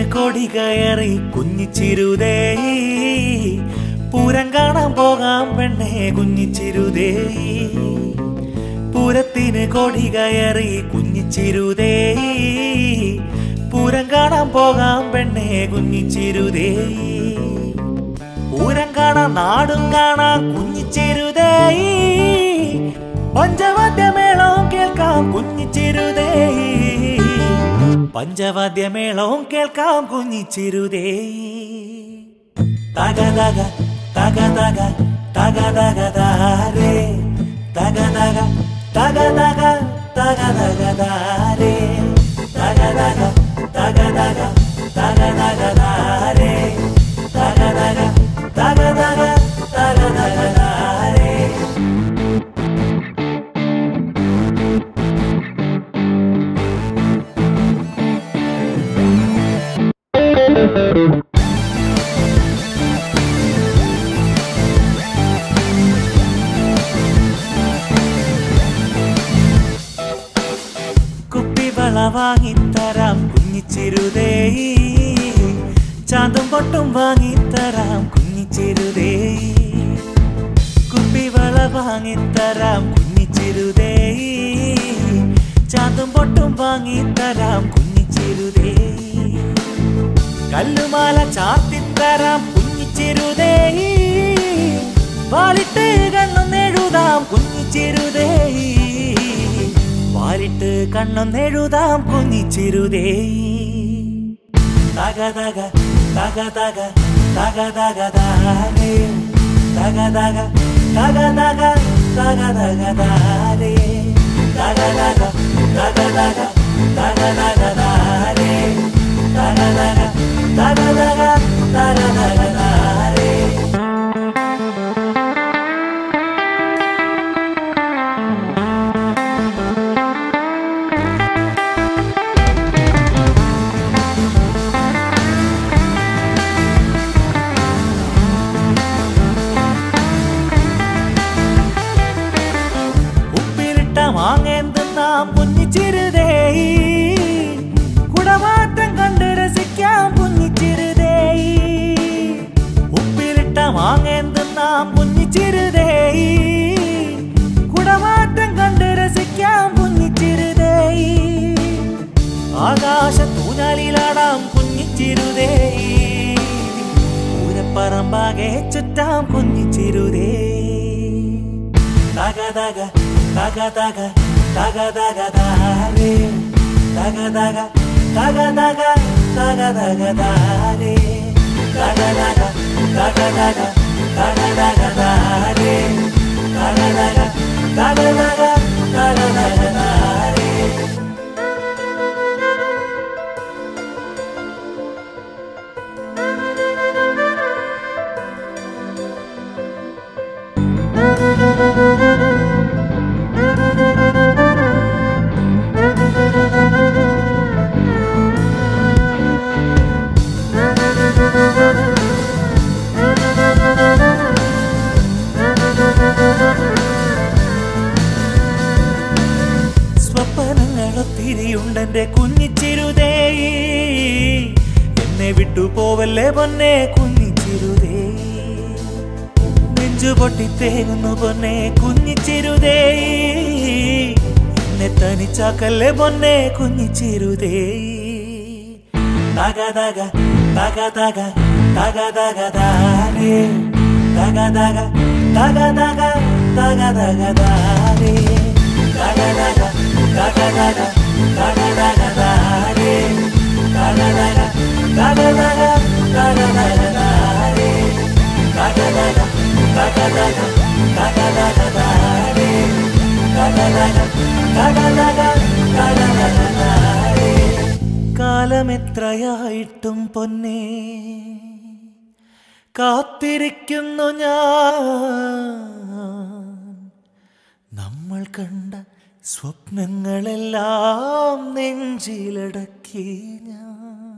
കൊടി കയറി കുഞ്ഞിച്ചിരുതേ പൂരം കാണാൻ പോകാം പെണ്ണെ കുഞ്ഞിച്ചിരുതേ പൂരത്തിന് കൊടി കയറി കുഞ്ഞിച്ചിരുതേ പൂരം കാണാൻ പോകാം പെണ്ണെ കുഞ്ഞിച്ചിരുതേ പൂരം കാണാൻ നാടും കാണാൻ കുഞ്ഞിച്ചിരുതേ പഞ്ചവാദ്യമേളവും കേൾക്കാം കുഞ്ഞിച്ചിരുതേ പഞ്ചവാദ്യമേളവും കേൾക്കാം കുഞ്ഞിച്ചിരുതേ തക തക തക തക തക തക താരേ തക തക തക തക തക തക താരേ തക തക തക തക തക തക താരേ തക തക തക തക തക തക താരേ കുപ്പിവള വാങ്ങിത്തരാം കുഞ്ഞിച്ചിരുതേ ചാന്തും പൊട്ടും വാങ്ങിത്തരാം കുഞ്ഞിച്ചിരുതേ കുപ്പിവള വാങ്ങിത്തരാം കുഞ്ഞിച്ചിരുതേ ചാന്തും പൊട്ടും വാങ്ങിത്തരാം കുഞ്ഞിച്ചിരുതേ കല്ലുമാല ചാർത്തിത്തരാം കുഞ്ഞിച്ചിരുതേ വാലിട്ട് കണ്ണൊന്നെഴുതാം കുഞ്ഞിച്ചിരുതേ വാലിട്ട് കണ്ണൊന്നെഴുതാം കുഞ്ഞിച്ചിരുതേ തക തക തക തക തക തക താരേ തക തക തക തക തക തക താരേ തക തക തക തക തക തക താരേ തക തക തക തക തക തക താരേ ഉപ്പിലിട്ട മാങ്ങേന്തെന്നാം കുഞ്ഞിച്ചിരുതേ കുടമാറ്റം കണ്ട് രസിക്കാം കുഞ്ഞിച്ചിരുതേ ഉപ്പിലിട്ട മാങ്ങേന്തെന്നാം കുഞ്ഞിച്ചിരുതേ കുടമാറ്റം കണ്ട് രസിക്കാം കുഞ്ഞിച്ചിരുതേ ആകാശ തൂഞ്ഞാലിലാടാം കുഞ്ഞിച്ചിരുതേ പൂരപ്പറമ്പാകെ ചുറ്റാം കുഞ്ഞിച്ചിരുതേ തക തക തക തക തക തക താരേ തക തക തക തക തക തക താരേ തക തക തക തക തക തക താരേ തക തക തക തക തക തക താരേ സ്വപ്നങ്ങളൊത്തിരിയുണ്ടെന്റെ കുഞ്ഞിച്ചിരുതേ എന്നെ വിട്ടു പോവല്ലേ പൊന്നെ കുഞ്ഞിച്ചിരുതേ നെഞ്ചു പൊട്ടിത്തേങ്ങുന്നു പൊന്നെ കുഞ്ഞിച്ചിരുതേ എന്നെ തനിച്ചാക്കല്ലേ പൊന്നെ കുഞ്ഞിച്ചിരുതേ തക തക തക തക തക തക താരേ തക തക തക തക തക തക താരേ തക തക തക തക തക തക താരേ തക തക തക തക തക തക താരേ തക തക തക തക തക തക താരേ തക തക തക തക തക തക താരേ കാലമെത്രയായിട്ടും പൊന്നേ കാത്തിരിക്കുന്നു ഞാൻ നമ്മൾ കണ്ട സ്വപ്നങ്ങളെല്ലാം നെഞ്ചിലടക്കി ഞാൻ